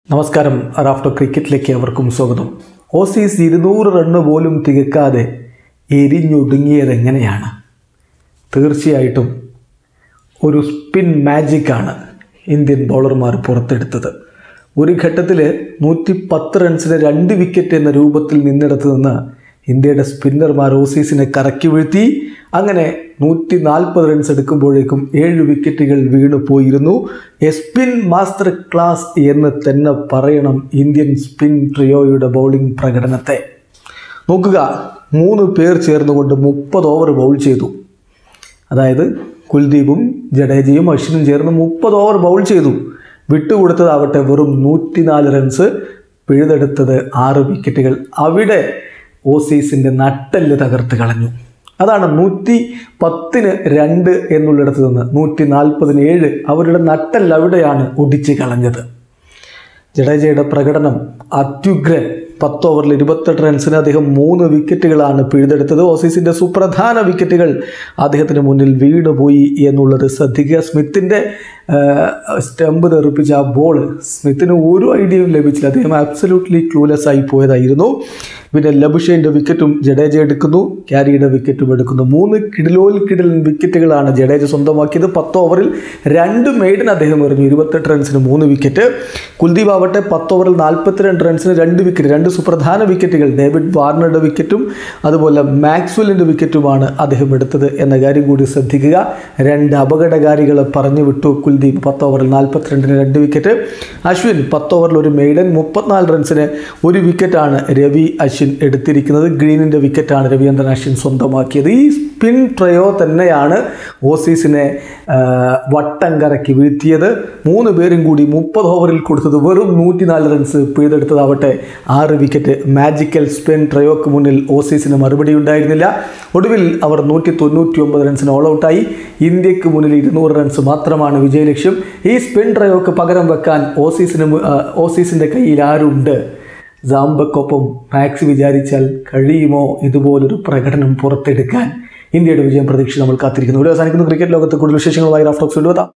നമസ്കാരം റാഫ്റ്റോ ക്രിക്കറ്റിലേക്ക് അവർക്കും സ്വാഗതം ഓസീസ് ഇരുന്നൂറ് റണ്ണ് പോലും തികക്കാതെ എരിഞ്ഞൊടുങ്ങിയത് എങ്ങനെയാണ് തീർച്ചയായിട്ടും ഒരു സ്പിൻ മാജിക്കാണ് ഇന്ത്യൻ ബൗളർമാർ പുറത്തെടുത്തത് ഒരു ഘട്ടത്തിൽ നൂറ്റി പത്ത് റൺസിന് രണ്ട് വിക്കറ്റ് എന്ന രൂപത്തിൽ നിന്നിടത്ത് നിന്ന് ഇന്ത്യയുടെ സ്പിന്നർമാർ ഓസീസിനെ കറക്കി വീഴ്ത്തി അങ്ങനെ നൂറ്റി നാൽപ്പത് റൺസ് എടുക്കുമ്പോഴേക്കും ഏഴ് വിക്കറ്റുകൾ വീണു പോയിരുന്നു എ സ്പിൻ മാസ്റ്റർ ക്ലാസ് എന്ന് തന്നെ പറയണം ഇന്ത്യൻ സ്പിൻ ട്രിയോയുടെ ബൗളിംഗ് പ്രകടനത്തെ നോക്കുക മൂന്ന് പേർ ചേർന്നുകൊണ്ട് മുപ്പത് ഓവർ ബൗൾ ചെയ്തു അതായത് കുൽദീപും ജഡേജയും അശ്വിനും ചേർന്ന് മുപ്പത് ഓവർ ബൗൾ ചെയ്തു വിട്ടുകൊടുത്തതാവട്ടെ വെറും നൂറ്റിനാല് റൺസ് പിഴുതെടുത്തത് ആറ് വിക്കറ്റുകൾ അവിടെ ഓസീസിൻ്റെ നട്ടെല്ല് തകർത്ത് കളഞ്ഞു അതാണ് നൂറ്റി പത്തിന് രണ്ട് എന്നുള്ളിടത്ത് നിന്ന് നൂറ്റി നാൽപ്പതിന് ഏഴ് അവരുടെ നട്ടെല്ല് അവിടെയാണ് ഒടിച്ച് കളഞ്ഞത് ജഡേജയുടെ പ്രകടനം അത്യുഗ്രൻ പത്ത് ഓവറിൽ ഇരുപത്തെട്ട് റൺസിന് അദ്ദേഹം മൂന്ന് വിക്കറ്റുകളാണ് പിഴുതെടുത്തത് ഓസീസിൻ്റെ സുപ്രധാന വിക്കറ്റുകൾ അദ്ദേഹത്തിന് മുന്നിൽ വീണുപോയി എന്നുള്ളത് ശ്രദ്ധിക്കുക സ്മിത്തിൻ്റെ സ്റ്റമ്പ് തെറിപ്പിച്ച ആ ബോൾ സ്മിത്തിന് ഒരു ഐഡിയയും ലഭിച്ചില്ല അദ്ദേഹം ആബ്സല്യൂട്ട്ലി ക്ലൂലെസ് ആയി പോയതായിരുന്നു പിന്നെ ലബുഷേൻ്റെ വിക്കറ്റും ജഡേജ എടുക്കുന്നു ക്യാരിയുടെ വിക്കറ്റും എടുക്കുന്നു മൂന്ന് കിടിലോൽ കിടിലൻ വിക്കറ്റുകളാണ് ജഡേജ സ്വന്തമാക്കിയത് പത്ത് ഓവറിൽ രണ്ട് മെയ്ഡൻ അദ്ദേഹം എറിഞ്ഞു ഇരുപത്തെട്ട് റൺസിന് മൂന്ന് വിക്കറ്റ് കുൽദീപ് ആവട്ടെ പത്ത് ഓവറിൽ നാൽപ്പത്തിരണ്ട് റൺസിന് രണ്ട് വിക്കറ്റ് രണ്ട് സുപ്രധാന വിക്കറ്റുകൾ ഡേവിഡ് വാർണറുടെ വിക്കറ്റും അതുപോലെ മാക്സ്വെല്ലിൻ്റെ വിക്കറ്റുമാണ് അദ്ദേഹം എടുത്തത് എന്ന കാര്യം കൂടി ശ്രദ്ധിക്കുക രണ്ട് അപകടകാരികളെ പറഞ്ഞു വിട്ടു കുൽദീപ് പത്ത് ഓവറിൽ നാൽപ്പത്തിരണ്ടിന് രണ്ട് വിക്കറ്റ് അശ്വിൻ പത്ത് ഓവറിൽ ഒരു മെയ്ഡൻ മുപ്പത്തിനാല് റൺസിന് ഒരു വിക്കറ്റാണ് രവി അശ്വിൻ എടുത്തിരിക്കുന്നത് ഗ്രീനിൻ്റെ വിക്കറ്റാണ് രവീന്ദ്രൻ അശ്വിൻ സ്വന്തമാക്കിയത് ഈ സ്പിൻ ട്രയോ തന്നെയാണ് ഓസീസിനെ ആ, വട്ടം കറക്കി വീഴ്ത്തിയത് മൂന്ന് പേരും കൂടി മുപ്പത് ഓവറിൽ കൊടുത്തത് വെറും നൂറ്റിനാല് റൺസ് പിഴുതെടുത്തതാവട്ടെ ആറ് വിക്കറ്റ് മാജിക്കൽ സ്പിൻ ട്രയോക്ക് മുന്നിൽ ഓസീസിന് മറുപടി ഉണ്ടായിരുന്നില്ല ഒടുവിൽ അവർ നൂറ്റി തൊണ്ണൂറ്റി ഒമ്പത് റൺസിന് ഓൾ ഔട്ടായി ഇന്ത്യക്ക് മുന്നിൽ ഇരുന്നൂറ് റൺസ് മാത്രമാണ് വിജയലക്ഷ്യം ഈ സ്പിൻ ട്രയോക്ക് പകരം വെക്കാൻ ഓസീസിന് മു- ആ, ഓസീസിൻ്റെ കയ്യിൽ ആരുണ്ട് സാംബക്കൊപ്പം മാക്സ് വിചാരിച്ചാൽ കഴിയുമോ ഇതുപോലൊരു പ്രകടനം പുറത്തെടുക്കാൻ ഇന്ത്യയുടെ വിജയം പ്രതീക്ഷ നമ്മൾ കാത്തിരിക്കുന്നു ഇവിടെ അവസാനിക്കുന്ന ക്രിക്കറ്റ് ലോകത്ത് കൂടുതൽ വിശേഷങ്ങളുമായി റാഫ്റ്റോക്സ് കൊണ്ടുവെത്താം